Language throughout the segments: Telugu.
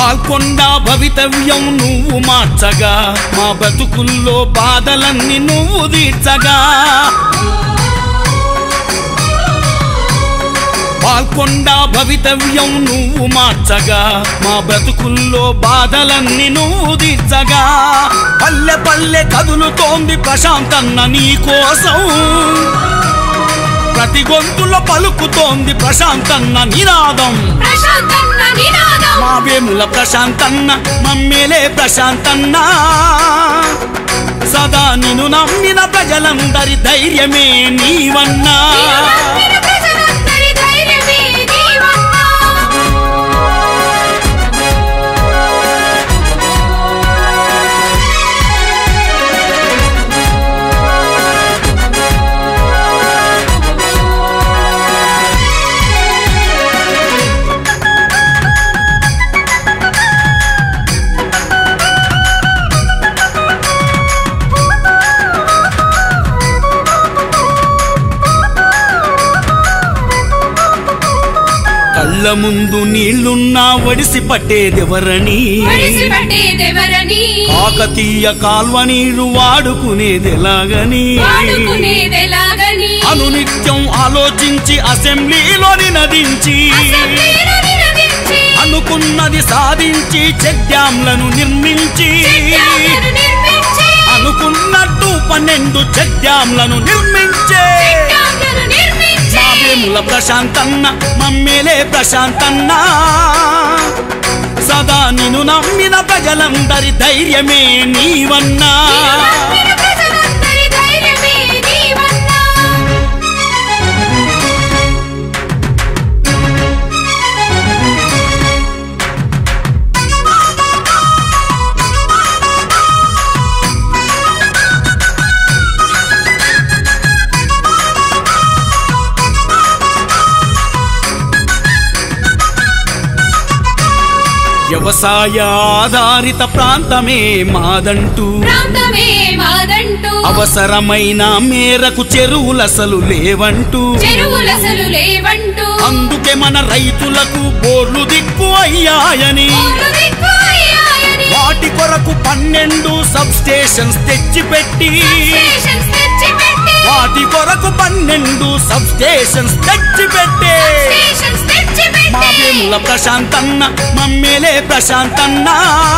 పాల్కొండ భవితవ్యం నువ్వు మార్చగా మా బతుకుల్లో బాధలన్నీ నువ్వు తీర్చగా పాల్కొండ భవితవ్యం నువ్వు మార్చగా మా బ్రతుకుల్లో బాధలన్నీ నువ్వు తీర్చగా పల్లె పల్లె కదులుతోంది ప్రశాంతన్న నీ కోసం ప్రతి గొంతులో పలుకుతోంది ప్రశాంతన్న నినాదం ప్రశాంతన్న నినాదం మా వేముల ప్రశాంతన్న మమ్మేలే ప్రశాంతన్న సదా నిన్ను నమ్మిన ప్రజలందరి ధైర్యమే నీవన్నా నిన్ను నమ్మిన ప్రజలందరి ధైర్యమే నీవన్నా కళ్ళ ముందు నీళ్లున్నా ఒడిసి పట్టేదెవరని విడిచిపెట్టేదెవరని కాకతీయ కాల్వ నీళ్లు వాడుకునేదెలాగని వాడుకునేదెలాగని అనునిత్యం ఆలోచించి అసెంబ్లీలో నినదించి అసెంబ్లీలో నిలదించి అనుకున్నది సాధించి చెక్ డ్యాంలను నిర్మించి చెట్టాలను నిర్మించి అనుకున్నట్టు పన్నెండు చెక్ డ్యాంలను నిర్మించే చెట్టాలను నిర్మించి మా వేముల ప్రశాంతన్న మమ్మేలే ప్రశాంతన్న సదా నిన్ను నమ్మిన ప్రజలందరి ధైర్యమే నీవన్నా నిన్ను నమ్మిన ప్రజలందరి ధైర్యమే నీవన్నా వ్యవసాయ ఆధారిత ప్రాంతమే మాదంటూ ప్రాంతమే మాదంటూ అవసరమైన మేరకు చెరువులసలు లేవంటూ చెరువులసలు లేవంటూ అందుకే మన రైతులకు బోర్లు దిక్కు అయ్యాయని ఊర్లు దిక్కు అయ్యాయని వాటి కొరకు పన్నెండు సబ్ స్టేషన్స్ తెచ్చిపెట్టి స్టేషన్స్ తెచ్చిపెట్టి వాటి కొరకు పన్నెండు సబ్ స్టేషన్స్ తెచ్చిపెట్టే స్టేషన్స్ మా తెచ్చిపెట్టి వేముల ప్రశాంతన్న మమ్మేలే ప్రశాంతన్న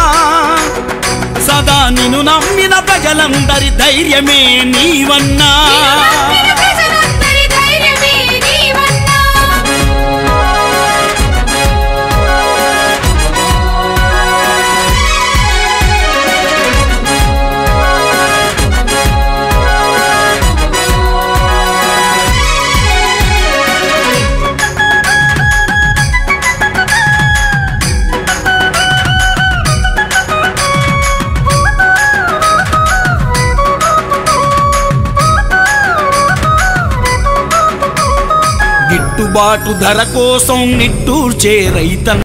సదా నిన్ను నమ్మిన ప్రజలందరి ధైర్యమే నీవన్నా నిన్ను నమ్మిన ప్రజలందరి ధైర్యమే నీవన్నా గిట్టుబాటు ధర కోసం నిట్టూర్చే రైతన్న